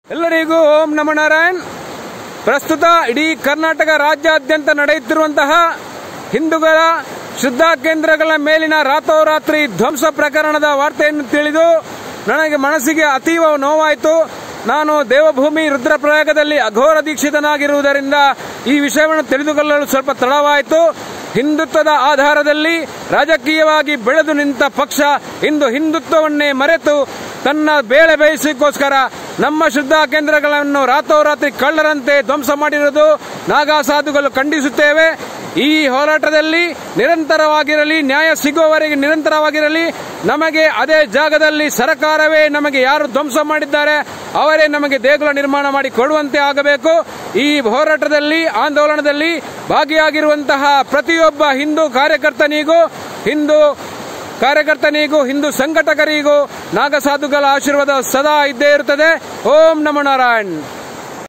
ಎಲ್ಲರಿಗೂ ಓಂ ನಮೋ ನಾರಾಯಣ್ ಪ್ರಸ್ತುತ ಇಡೀ ಕರ್ನಾಟಕ ರಾಜ್ಯಾದ್ಯಂತ ನಡೆಯುತ್ತಿರುವಂತಹ ಹಿಂದೂಗಳ ಶುದ್ಧ ಕೇಂದ್ರಗಳ ಮೇಲಿನ ರಾತ್ರೋರಾತ್ರಿ ಧ್ವಂಸ ಪ್ರಕರಣದ ವಾರ್ತೆಯನ್ನು ತಿಳಿದು ನನಗೆ ಮನಸ್ಸಿಗೆ ಅತೀವ ನೋವಾಯಿತು ನಾನು ದೇವಭೂಮಿ ರುದ್ರಪ್ರಯಾಗದಲ್ಲಿ ಅಘೋರ ದೀಕ್ಷಿತನಾಗಿರುವುದರಿಂದ ಈ ವಿಷಯವನ್ನು ತಿಳಿದುಕೊಳ್ಳಲು ಸ್ವಲ್ಪ ತಡವಾಯಿತು ಹಿಂದುತ್ವದ ಆಧಾರದಲ್ಲಿ ರಾಜಕೀಯವಾಗಿ ಬೆಳೆದು ನಿಂತ ಪಕ್ಷ ಇಂದು ಹಿಂದುತ್ವವನ್ನೇ ಮರೆತು ತನ್ನ ಬೇಳೆ ಬೇಯಿಸಕ್ಕೋಸ್ಕರ ನಮ್ಮ ಶುದ್ಧ ಕೇಂದ್ರಗಳನ್ನು ರಾತ್ರೋರಾತ್ರಿ ಕಳ್ಳರಂತೆ ಧ್ವಂಸ ಮಾಡಿರುವುದು ನಾಗಾ ಸಾಧುಗಳು ಖಂಡಿಸುತ್ತೇವೆ ಈ ಹೋರಾಟದಲ್ಲಿ ನಿರಂತರವಾಗಿರಲಿ ನ್ಯಾಯ ಸಿಗುವವರೆಗೆ ನಿರಂತರವಾಗಿರಲಿ ನಮಗೆ ಅದೇ ಜಾಗದಲ್ಲಿ ಸರ್ಕಾರವೇ ನಮಗೆ ಯಾರು ಧ್ವಂಸ ಮಾಡಿದ್ದಾರೆ ಅವರೇ ನಮಗೆ ದೇಗುಲ ನಿರ್ಮಾಣ ಮಾಡಿ ಕೊಡುವಂತೆ ಆಗಬೇಕು ಈ ಹೋರಾಟದಲ್ಲಿ ಆಂದೋಲನದಲ್ಲಿ ಭಾಗಿಯಾಗಿರುವಂತಹ ಪ್ರತಿಯೊಬ್ಬ ಹಿಂದೂ ಕಾರ್ಯಕರ್ತನಿಗೂ ಹಿಂದೂ ಕಾರ್ಯಕರ್ತನಿಗೂ ಹಿಂದೂ ಸಂಘಟಕರಿಗೂ ನಾಗಸಾಧುಗಳ ಆಶೀರ್ವಾದ ಸದಾ ಇದ್ದೇ ಇರುತ್ತದೆ ಓಂ ನಮೋ ನಾರಾಯಣ್